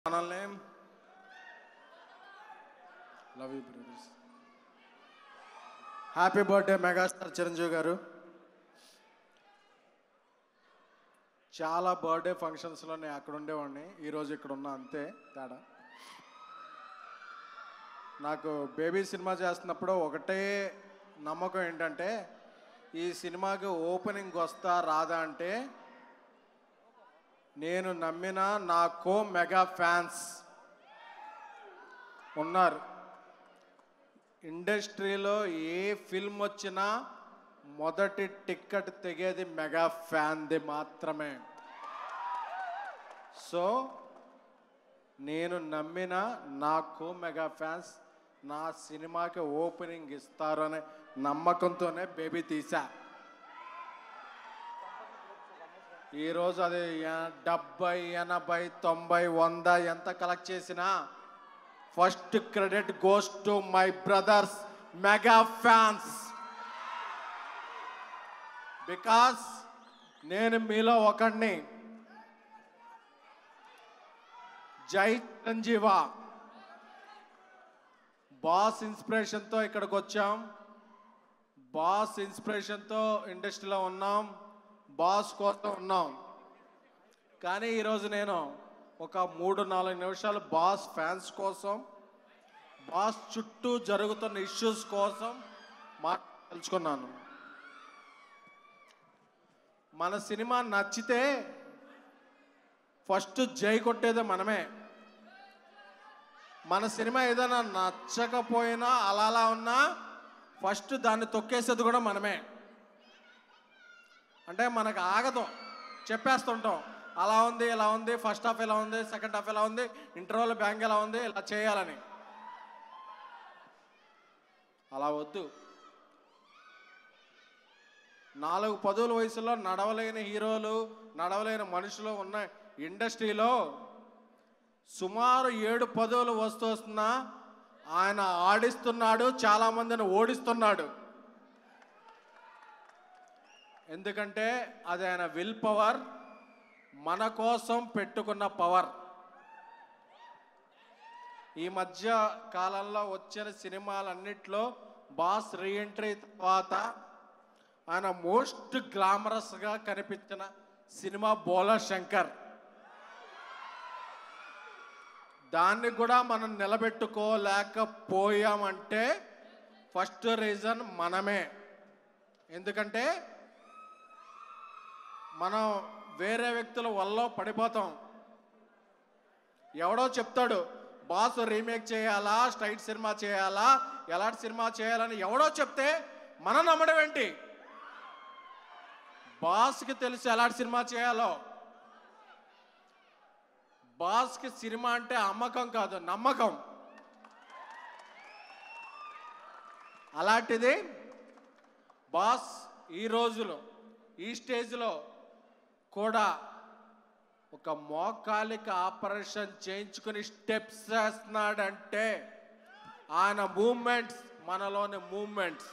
మనల్ని love you brothers happy birthday megastar Chiranjeevi garu చాలా birthday ఫంక్షన్స్లో నేను అక్కడ ఉండేవాడిని ఈరోజు ఇక్కడ ఉన్నా అంతే తేడా నాకు బేబీ సినిమా చేస్తున్నప్పుడు ఒకటే నమ్మకం ఏంటంటే ఈ సినిమాకి ఓపెనింగ్ వస్తా రాదా అంటే నేను నమ్మిన నా కో మెగా ఫ్యాన్స్ ఉన్నారు ఇండస్ట్రీలో ఏ ఫిల్మ్ వచ్చినా మొదటి టిక్కెట్ తెగేది మెగా ఫ్యాన్ది మాత్రమే సో నేను నమ్మిన నా కో మెగా ఫ్యాన్స్ నా సినిమాకి ఓపెనింగ్ ఇస్తారు అనే నమ్మకంతోనే బేబీ తీసా ఈరోజు అది ఎ- డెబ్బై ఎనభై తొంభై వంద ఎంత కలెక్ట్ చేసినా first credit goes to my brothers mega fans because నేను మీలో ఒకడిని జై చిరంజీవ బాస్ ఇన్స్పిరేషన్తో ఇక్కడికి వచ్చాం బాస్ ఇన్స్పిరేషన్తో ఇండస్ట్రీలో ఉన్నాం బాస్ కోసం ఉన్నాం కానీ ఈరోజు నేను ఒక మూడు నాలుగు నిమిషాలు బాస్ ఫ్యాన్స్ కోసం బాస్ చుట్టూ జరుగుతున్న ఇష్యూస్ కోసం మా తెలుసుకున్నాను మన సినిమా నచ్చితే ఫస్ట్ జై కొట్టేదే మనమే మన సినిమా ఏదైనా నచ్చకపోయినా అలా అలా ఉన్నా ఫస్ట్ దాన్ని తొక్కేసేది కూడా మనమే అంటే మనకు ఆగదు చెప్పేస్తుంటాం అలా ఉంది ఇలా ఉంది ఫస్ట్ హాఫ్ ఎలా ఉంది సెకండ్ హాఫ్ ఎలా ఉంది ఇంటర్వల్ బ్యాంక్ ఎలా ఉంది ఇలా చేయాలని అలా వద్దు నాలుగు పదుల వయసులో నడవలేని హీరోలు నడవలేని మనుషులు ఉన్న ఇండస్ట్రీలో సుమారు ఏడు పదవులు వస్తూ వస్తున్నా ఆయన ఆడిస్తున్నాడు చాలా మందిని ఓడిస్తున్నాడు ఎందుకంటే అది ఆయన విల్ పవర్ మన కోసం పెట్టుకున్న పవర్ ఈ మధ్య కాలంలో వచ్చిన సినిమాలన్నిట్లో బాస్ రీఎంట్రీ తర్వాత ఆయన మోస్ట్ గ్లామరస్గా కనిపించిన సినిమా బోలా శంకర్ దాన్ని కూడా మనం నిలబెట్టుకోలేకపోయామంటే ఫస్ట్ రీజన్ మనమే ఎందుకంటే మనం వేరే వ్యక్తుల వల్ల పడిపోతాం ఎవడో చెప్తాడు బాస్ రీమేక్ చేయాలా స్ట్రైట్ సినిమా చేయాలా ఎలాంటి సినిమా చేయాలని ఎవడో చెప్తే మనం నమ్మడం ఏంటి బాస్కి తెలుసు ఎలాంటి సినిమా చేయాలో బాస్కి సినిమా అంటే అమ్మకం కాదు నమ్మకం అలాంటిది బాస్ ఈ రోజులో ఈ స్టేజ్లో కూడా ఒక మోకాలికి ఆపరేషన్ చేయించుకుని స్టెప్స్ వేస్తున్నాడంటే ఆయన మూమెంట్స్ మనలోని మూమెంట్స్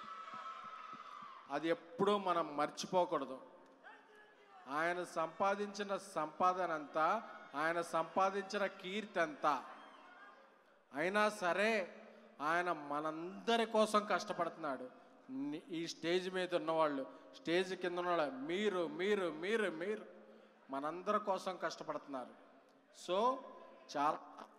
అది ఎప్పుడూ మనం మర్చిపోకూడదు ఆయన సంపాదించిన సంపాదన అంతా ఆయన సంపాదించిన కీర్తి అంతా అయినా సరే ఆయన మనందరి కోసం కష్టపడుతున్నాడు ని- ఈ స్టేజ్ మీద ఉన్నవాళ్ళు స్టేజ్ కింద ఉన్నవాళ్ళు మీరు మీరు మీరు మీరు మనందరి కోసం కష్టపడుతున్నారు సో చాలా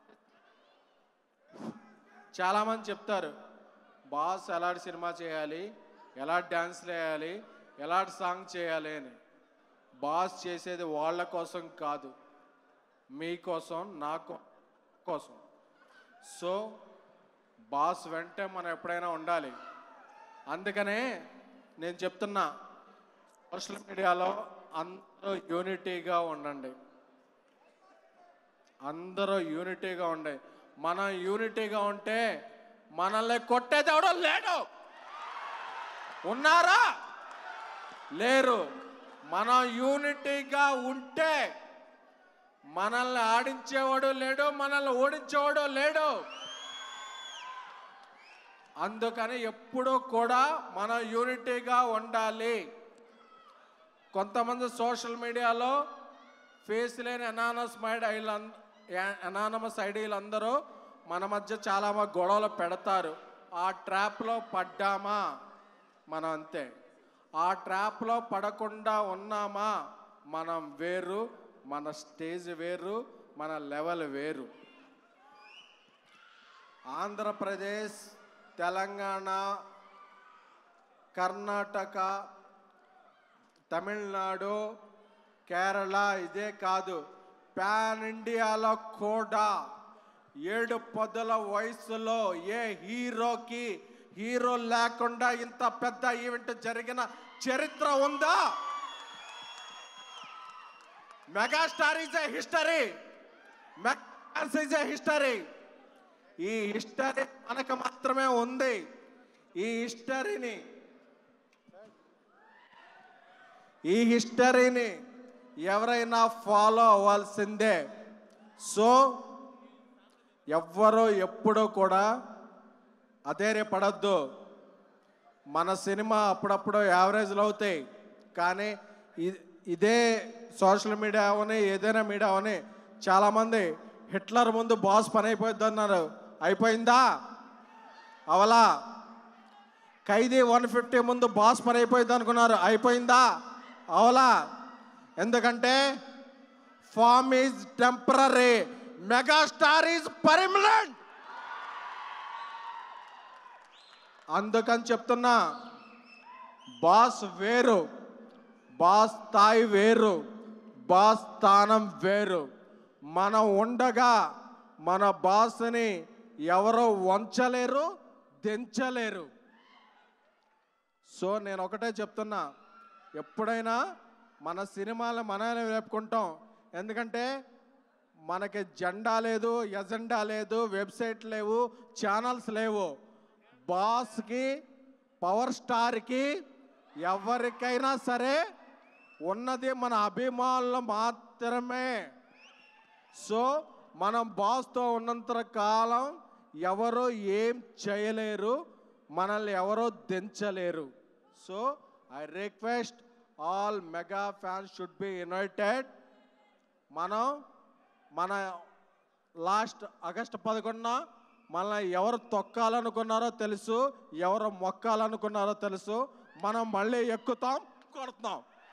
చాలామంది చెప్తారు బాస్ ఎలాంటి సినిమా చేయాలి ఎలాంటి డ్యాన్స్లు వేయాలి ఎలాంటి సాంగ్ చేయాలి అని బాస్ చేసేది వాళ్ళ కోసం కాదు మీకోసం నా కో- కోసం సో బాస్ వెంటే మనం ఎప్పుడైనా ఉండాలి అందుకనే నేను చెప్తున్నా సోషల్ మీడియాలో అందరూ యూనిటీగా ఉండండి అందరూ యూనిటీగా ఉండే మనం యూనిటీగా ఉంటే మనల్ని కొట్టేది ఎవడో లేడు ఉన్నారా లేరు మనం యూనిటీగా ఉంటే మనల్ని ఆడించేవాడు లేడు మనల్ని ఓడించేవాడు లేడు అందుకని ఎప్పుడూ కూడా మనం యూనిటీగా ఉండాలి కొంతమంది సోషల్ మీడియాలో ఫేస్ లేని అనానస్ మైడ్ అనానమస్ ఐడీలు అందరూ మన మధ్య చాలా మ- గొడవలు పెడతారు ఆ ట్రాప్లో పడ్డామా మనం అంతే ఆ ట్రాప్లో పడకుండా ఉన్నామా మనం వేరు మన స్టేజ్ వేరు మన లెవెల్ వేరు ఆంధ్రప్రదేశ్ తెలంగాణ కర్ణాటక తమిళనాడు కేరళ ఇదే కాదు పాన్ ఇండియాలో కూడా ఏడు పదుల వయసులో ఏ హీరోకి హీరో లేకుండా ఇంత పెద్ద ఈవెంట్ జరిగిన చరిత్ర ఉందా megastar is a history megastar is a history ఈ హిస్టరీ మనకు మాత్రమే ఉంది ఈ హిస్టరీని ఈ హిస్టరీని ఎవరైనా ఫాలో అవ్వాల్సిందే సో ఎవ్వరూ ఎప్పుడూ కూడా అధైర్యపడద్దు మన సినిమా అప్పుడప్పుడు యావరేజ్లు అవుతాయి కానీ ఇ- ఇదే సోషల్ మీడియా అవని ఏదైనా మీడియా అవని చాలామంది హిట్లర్ ముందు బాస్ పని అయిపోద్ది అన్నారు అయిపోయిందా అవలా ఖైదీ వన్ ఫిఫ్టీ ముందు బాస్ పని అయిపోయింది అనుకున్నారు అయిపోయిందా అవలా ఎందుకంటే form is temporary megastar is permanent అందుకని చెప్తున్నా బాస్ వేరు బాస్ స్థాయి వేరు బాస్ స్థానం వేరు మనం ఉండగా మన బాస్ని ఎవరో వంచలేరు దించలేరు సో నేను ఒకటే చెప్తున్నా ఎప్పుడైనా మన సినిమాలు మనమే వేపుకుంటాం ఎందుకంటే మనకి జెండా లేదు ఎజెండా లేదు వెబ్సైట్ లేవు ఛానల్స్ లేవు బాస్కి పవర్ స్టార్కి ఎవరికైనా సరే ఉన్నది మన అభిమానులు మాత్రమే సో మనం బాస్తో ఉన్నంత కాలం ఎవరు ఏం చేయలేరు మనల్ని ఎవరో దించలేరు so I request all mega fans should be united మనం మన లాస్ట్ ఆగస్ట్ పదకొండున మనల్ని ఎవరు తొక్కాలనుకున్నారో తెలుసు ఎవరు మొక్కాలనుకున్నారో తెలుసు మనం మళ్ళీ ఎక్కుతాం కొడుతున్నాం